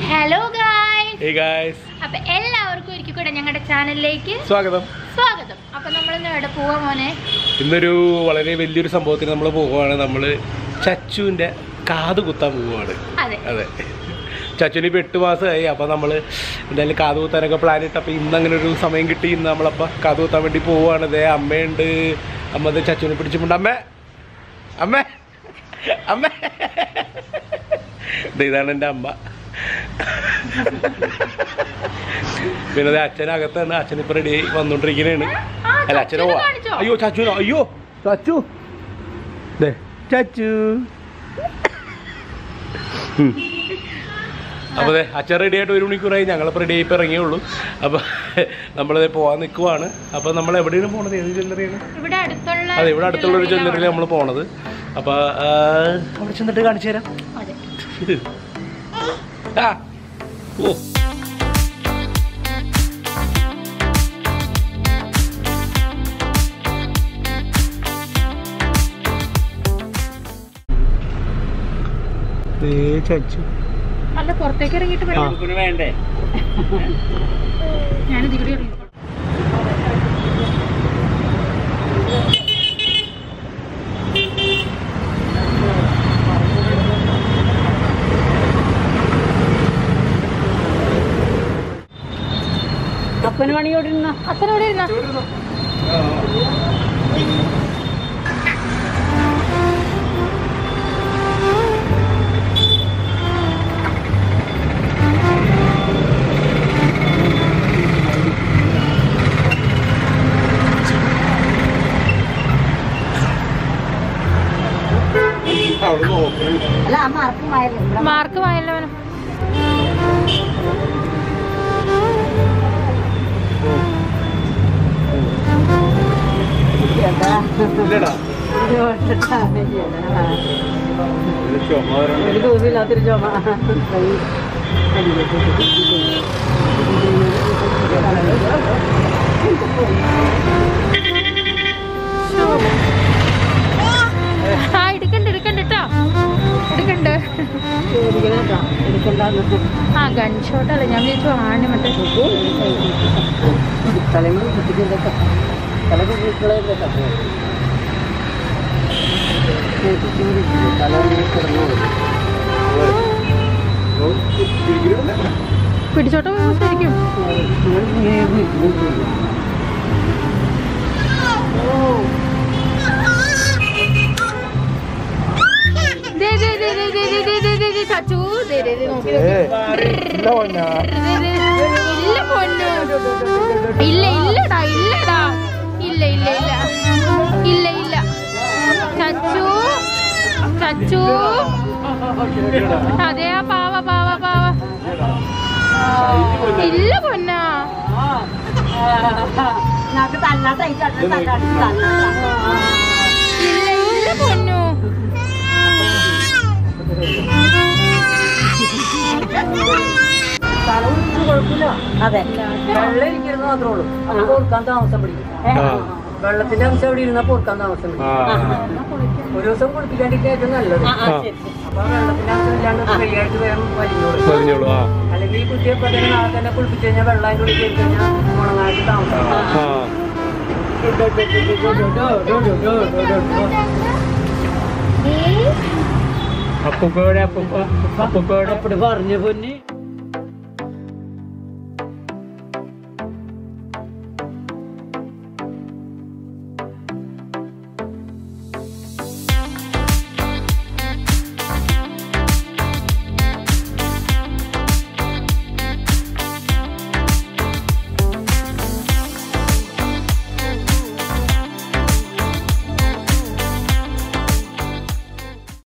Hello guys hey guys അപ്പൊ എല്ലാവർക്കും ഒരിക്കൽ കൂടെ ഞങ്ങളുടെ ചാനലിലേക്ക് സ്വാഗതം സ്വാഗതം അപ്പൊ നമ്മളിന്ന് എവിടെ പോവാ മോനെ ഇന്നൊരു വളരെ വലിയൊരു സംഭവത്തിന് നമ്മൾ പോവുകയാണ് നമ്മൾ ചച്ചുവിൻ്റെ കാത് കുത്താൻ പോവുകയാണ് അതെ അതെ ചച്ചുവിന് ഇപ്പോൾ എട്ട് മാസമായി അപ്പോൾ നമ്മൾ എന്തായാലും കാത് കുത്താനൊക്കെ പ്ലാൻ ഇട്ട് അപ്പോൾ ഇന്ന് അങ്ങനെ ഒരു സമയം കിട്ടി ഇന്ന് നമ്മളപ്പോൾ കാത് കുത്താൻ വേണ്ടി പോവുകയാണ് ഇതേ അമ്മയുണ്ട് അമ്മ ദേ ചച്ചുവിനെ പിടിച്ചിട്ടുണ്ട് അമ്മ അമ്മ അമ്മ ദേ ഇതാണ് എൻ്റെ അമ്മ പിന്നെ ദേ അച്ഛനകത്താണ് അച്ഛനിപ്പോൾ റെഡി ആയി വന്നുകൊണ്ടിരിക്കുന്നതാണ് ആ, അല്ല അച്ഛനോ ചച്ചുവിനെ കാണിച്ചോ? അയ്യോ ചച്ചുനോ അയ്യോ ചച്ചു ദേ ചച്ചു ഉം. അപ്പോൾ അതെ അച്ഛൻ റെഡി ആയിട്ട് ഒരു മണിക്കൂറായി ഞങ്ങളിപ്പോൾ റെഡി ആയിപ്പോൾ ഇറങ്ങിയുള്ളൂ അപ്പോൾ നമ്മളത് പോകാൻ നിൽക്കുവാണ് അപ്പോൾ നമ്മൾ എവിടെയാണ് പോണത് ഏത് ജ്വല്ലറിയാണ് ഇവിടെ അടുത്തുള്ള അതെ ഇവിടെ അടുത്തുള്ള ഒരു ജ്വല്ലറിയിൽ ജ്വല്ലറിയിലാണ് നമ്മൾ പോണത് അപ്പോൾ അവിടെ ചെന്നിട്ട് കാണിച്ചു തരാം അതെ ആ ഓ ചച്ചു അല്ല പുറത്തേക്ക് ഇറങ്ങിയിട്ട് വരാം വേണ്ടേ ഞാനിത് ഇവിടെ ഇറങ്ങി അപ്പന് പണി ഓടിരുന്ന അച്ഛനോടെ ഇരുന്നാ അല്ല ആ മാർക്കുമായല്ലോ മാർക്ക് വായല്ലോ അവന് ഇല്ലടാ ഒരു തോന്നില്ലാത്തൊരു ചുമ ആ എടുക്കണ്ട എടുക്കണ്ട കേട്ടോ എടുക്കണ്ട എടുക്കണ്ടെന്ന് ആ ഗൺ ഷോട്ട് അല്ല ഞാൻ വിചാരിച്ചു ആണ് മറ്റേ തലമുറ കുട്ടിക്കൊക്കെ തല കുട്ടികളെ തല കിടന്നു പിടിച്ചോട്ടെ ശരിക്കും ദേ, ദേ, ദേ, ദേ, ദേ, ദേ, ദേ, ദേ, ദേ, ദേ, ചച്ചു. ദേ, ദേ, ദേ, നോക്കി, നോക്കി. ദേ, ദേ, ദേ. ഇല്ല പൊന്നു ഇല്ല ഇല്ലടാ ഇല്ലടാ ഇല്ല ഇല്ല ഇല്ല ഇല്ല ഇല്ല ചച്ചു ചച്ചു അതെ ആ പാവ പാവ പാവ ഇല്ല പൊന്നാ നമുക്ക് തല്ലാട്ടായിട്ട് തല്ലാട്ട് തല്ലാട്ടാ ഇല്ല ഇല്ല പൊന്നു തല കുടിച്ച് കുഴപ്പമില്ല അതെ വെള്ളം ഇരിക്കുന്നത് മാത്രമേ ഉള്ളൂ അത് പൊറുക്കാൻ താമസം പിടിക്കും ആ. വെള്ളത്തിന്റെ അംശം അവിടെ ഇരുന്നാൽ പൊറുക്കാൻ താമസം പിടിക്കും ആ ഒരു ദിവസം കുടിപ്പിക്കാണ്ടിരിക്കാൻ ഏറ്റവും നല്ലത് ആ അപ്പൊ വെള്ളത്തിന്റെ അംശം ഇല്ലാണ്ട് ഫ്രീ ആയിട്ട് വേഗം വലിഞ്ഞോളൂ പറഞ്ഞോളൂ ആ അല്ലെങ്കിൽ ഈ കുട്ടിയെ തന്നെ നാളെ തന്നെ കുളിപ്പിച്ച് കഴിഞ്ഞാൽ വെള്ളം അതിൻ്റെ ഉള്ളിൽ കയറി കഴിഞ്ഞാൽ ഉണങ്ങാനായിട്ട് താമസം ആ അപ്പൂപ്പയുടെ അപ്പൂപ്പ അപ്പൂപ്പയുടെ അപ്പടി പറഞ്ഞു പൊന്നി